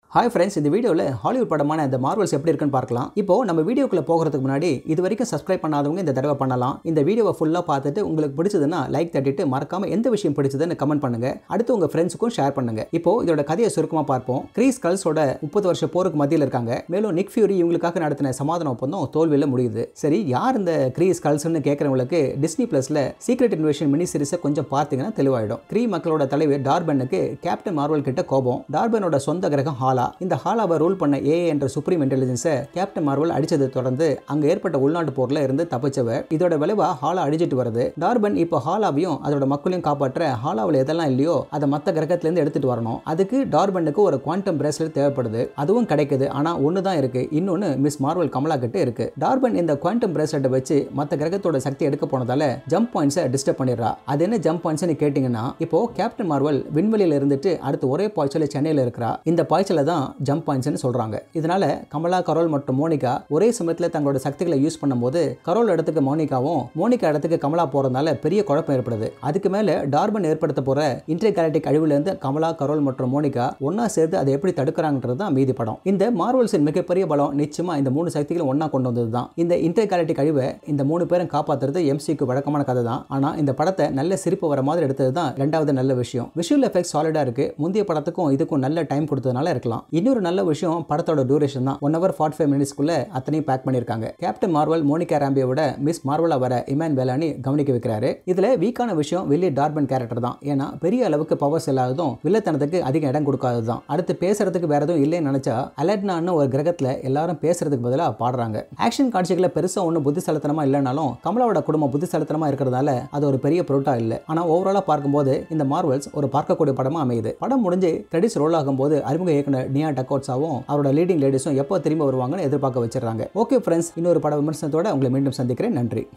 hi friends இந்த வீடியோவில் Hollywood படமான இந்த மார்வல்ஸ் எப்படி இருக்குன்னு பார்க்கலாம் இப்போ நம்ம வீடியோக்குள்ள போகிறதுக்கு முன்னாடி இது வரைக்கும் சப்ஸ்கிரைப் பண்ணாதவங்க இந்த தடவை பண்ணலாம் இந்த வீடியோவை ஃபுல்லாக பார்த்துட்டு உங்களுக்கு பிடிச்சதுன்னா லைக் தட்டிட்டு மறக்காம எந்த விஷயம் பிடிச்சதுன்னு கமெண்ட் பண்ணுங்க அடுத்து உங்க ஃப்ரெண்ட்ஸுக்கும் ஷேர் பண்ணுங்க இப்போ இதோட கதையை சுருக்கமாக பார்ப்போம் கிரீஸ் கல்ஸோட முப்பது வருஷ போருக்கு மத்தியில் இருக்காங்க மேலும் நிக் ஃபியூரி இவங்களுக்காக நடத்தின சமாதான ஒப்பந்தம் தோல்வியில் முடியுது சரி யார் இந்த கிரீஸ் கல்ஸ்னு கேட்குறவங்களுக்கு டிஸ்னி பிளஸ்ல சீக்ரெட் இன்வேஷன் மினி சீரிஸை கொஞ்சம் பார்த்தீங்கன்னா தெளிவாயிடும் கிரீ மக்களோட தலைவர் டார்பனுக்கு கேப்டன் மார்வல் கிட்ட கோபம் டார்பனோட சொந்த கிரகம் ஹாலா இந்த ஹாலாவை ரூல் பண்ண ஏ என்ற சுப்ரீம் இன்டெலிஜென்ஸை கேப்டன் மார்வல் அடிச்சதை தொடர்ந்து அங்க ஏற்பட்ட உள்நாட்டு போர்ல இருந்து தப்பிச்சவர் இதோட விளைவா ஹாலா அடிச்சிட்டு வருது டார்பன் இப்போ ஹாலாவையும் அதோட மக்களையும் காப்பாற்ற ஹாலாவில் எதெல்லாம் இல்லையோ அதை மற்ற கிரகத்திலேருந்து எடுத்துட்டு வரணும் அதுக்கு டார்பனுக்கு ஒரு குவாண்டம் பிரேஸ்லெட் தேவைப்படுது அதுவும் கிடைக்குது ஆனா ஒன்று தான் இருக்கு இன்னொன்று மிஸ் மார்வல் கமலா கிட்ட இருக்கு டார்பன் இந்த குவாண்டம் பிரேஸ்லெட்டை வச்சு மற்ற கிரகத்தோட சக்தி எடுக்க போனதால ஜம்ப் பாயிண்ட்ஸை டிஸ்டர்ப் பண்ணிடுறா அது என்ன ஜம்ப் பாயிண்ட்ஸ்னு கேட்டிங்கன்னா இப்போ கேப்டன் மார்வல் விண்வெளியில் இருந்துட்டு அடுத்து ஒரே பாய்ச்சல் சென்னையில் இருக்கிறா இந்த பாய்ச்சலை தான் ஜம்ப் பாயிண்ட்ஸ்னு சொல்றாங்க இதனால கமலா கரோல் மற்றும் மோனிகா ஒரே சமயத்தில் தங்களோட சக்திகளை யூஸ் பண்ணும்போது கரோல் இடத்துக்கு மோனிகாவும் மோனிகா இடத்துக்கு கமலா போறதுனால பெரிய குழப்பம் ஏற்படுது அதுக்கு மேல டார்பன் ஏற்படுத்த போற இன்டர் கேலக்டிக் அழிவுலேருந்து கமலா கரோல் மற்றும் மோனிகா ஒன்னா சேர்ந்து அதை எப்படி தடுக்கிறாங்கன்றது தான் மீதி படம் இந்த மார்வல்ஸின் மிகப்பெரிய பலம் நிச்சயமா இந்த மூணு சக்திகளும் ஒன்னா கொண்டு வந்தது தான் இந்த இன்டர் கேலக்டிக் அழிவை இந்த மூணு பேரும் காப்பாத்துறது எம்சிக்கு வழக்கமான கதை தான் ஆனா இந்த படத்தை நல்ல சிரிப்பு வர மாதிரி எடுத்தது தான் ரெண்டாவது நல்ல விஷயம் விஷுவல் எஃபெக்ட் சாலிடா இருக்கு முந்தைய படத்துக்கும் இதுக்கும் நல்ல டைம் கொடுத்ததுனால இருக்கலாம் இன்னொரு நல்ல விஷயம் படத்தோட டூரேஷன் தான் ஒன் ஹவர் ஃபார்ட்டி ஃபைவ் மினிட்ஸ்க்குள்ள அத்தனையும் பேக் பண்ணியிருக்காங்க கேப்டன் மார்வல் மோனிகா ராம்பியோட மிஸ் மார்வலா வர இமான் வேலானி கவனிக்க வைக்கிறாரு இதுல வீக்கான விஷயம் வில்லி டார்பன் கேரக்டர் தான் ஏன்னா பெரிய அளவுக்கு பவர்ஸ் இல்லாததும் வில்லத்தனத்துக்கு அதிக இடம் கொடுக்காதது தான் அடுத்து பேசுறதுக்கு வேற எதுவும் இல்லைன்னு நினைச்சா அலட்னான்னு ஒரு கிரகத்துல எல்லாரும் பேசுறதுக்கு பதிலாக பாடுறாங்க ஆக்ஷன் காட்சிகளை பெருசா ஒன்றும் புத்திசாலித்தனமா இல்லைனாலும் கமலாவோட குடும்பம் புத்திசாலித்தனமா இருக்கிறதால அது ஒரு பெரிய பொருட்டா இல்லை ஆனா ஓவராலா பார்க்கும்போது இந்த மார்வல்ஸ் ஒரு பார்க்கக்கூடிய படமா அமையுது படம் முடிஞ்சு கிரெடிட்ஸ் ரோல் ஆகும்போது அறிமுக இயக்குனர் நியா டக்கோட்ஸாவும் அவரோட லீடிங் லேடிஸும் எப்போ திரும்ப வருவாங்கன்னு எதிர்பார்க்க வச்சிடறாங்க ஓகே ஃப்ரெண்ட்ஸ் இன்னொரு பட விமர்சனத்தோட உங்களை மீண்டும் சந்திக்கிறேன் நன்றி